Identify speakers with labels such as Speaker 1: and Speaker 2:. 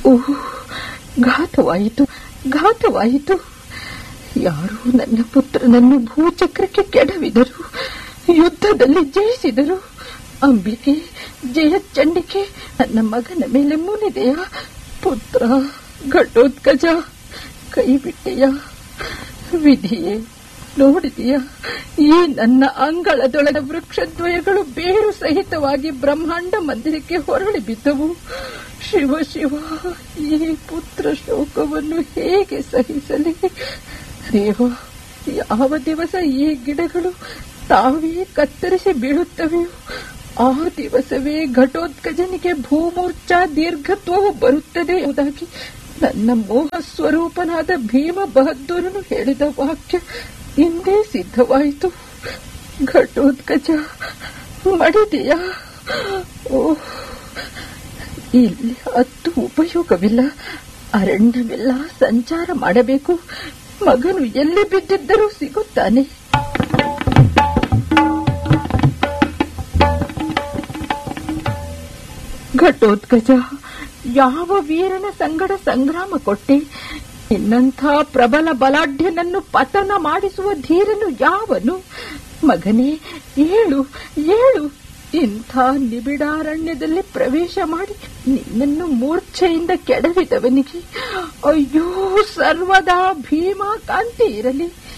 Speaker 1: ಓಹ್ ಘಾತವಾಯಿತು ಘಾತವಾಯಿತು ಯಾರು ನನ್ನ ಪುತ್ರನನ್ನು ಭೂಚಕ್ರಕ್ಕೆ ಕೆಡವಿದರು ಯುದ್ಧದಲ್ಲಿ ಜಯಿಸಿದರು ಅಂಬಿಕೆ ಜಯಚಂಡಿಕೆ ನನ್ನ ಮಗನ ಮೇಲೆ ಮುನಿದೆಯ ಪುತ್ರ ಘಟೋತ್ಕಜ ಕೈ ಬಿಟ್ಟೆಯ ವಿಧಿಯೇ ನೋಡಿದೆಯ ಈ ನನ್ನ ಅಂಗಳದೊಳಗ ವೃಕ್ಷದ್ವಯಗಳು ಬೇರು ಸಹಿತವಾಗಿ ಬ್ರಹ್ಮಾಂಡ ಮಂದಿರಕ್ಕೆ ಹೊರಳಿ ಬಿದ್ದವು ಶಿವ ಶಿವ ಈ ಪುತ್ರ ಶೋಕವನ್ನು ಹೇಗೆ ಸಹಿಸಲಿ ದೇವ ಯಾವ ದಿವಸ ಈ ಗಿಡಗಳು ತಾವೇ ಕತ್ತರಿಸಿ ಬೀಳುತ್ತವೆಯೋ ಆ ದಿವಸವೇ ಘಟೋತ್ಕಜನಿಗೆ ಭೂಮೂರ್ಛ ದೀರ್ಘತ್ವವು ಬರುತ್ತದೆ ಎಂಬುದಾಗಿ ನನ್ನ ಮೋಹ ಸ್ವರೂಪನಾದ ಭೀಮ ಬಹದ್ದೂರನು ಹೇಳಿದ ವಾಕ್ಯ ಇಂದೇ ಸಿದ್ಧವಾಯಿತು ಘಟೋತ್ಕಜ ಮಡಿದೆಯಾ ಓ ಇಲ್ಲಿ ಹತ್ತು ಉಪಯೋಗವಿಲ್ಲ ಅರಣ್ಯವೆಲ್ಲ ಸಂಚಾರ ಮಾಡಬೇಕು ಮಗನು ಎಲ್ಲಿ ಬಿದ್ದಿದ್ದರೂ ಸಿಗುತ್ತಾನೆ ಘಟೋತ್ಕಜ ಯಾವ ವೀರನ ಸಂಗಡ ಸಂಗ್ರಾಮ ಕೊಟ್ಟೆ ಇನ್ನಂಥ ಪ್ರಬಲ ಬಲಾಢ್ಯನನ್ನು ಪತನ ಮಾಡಿಸುವ ಧೀರನು ಯಾವನು ಮಗನೇ ಏಳು ಏಳು ಇಂಥ ನಿಬಿಡಾರಣ್ಯದಲ್ಲಿ ಪ್ರವೇಶ ಮಾಡಿ ನಿನ್ನನ್ನು ಮೂರ್ಛೆಯಿಂದ ಕೆಡವಿದವನಿಗೆ ಅಯ್ಯೋ ಸರ್ವದಾ ಭೀಮಾ ಕಾಂತಿ ಇರಲಿ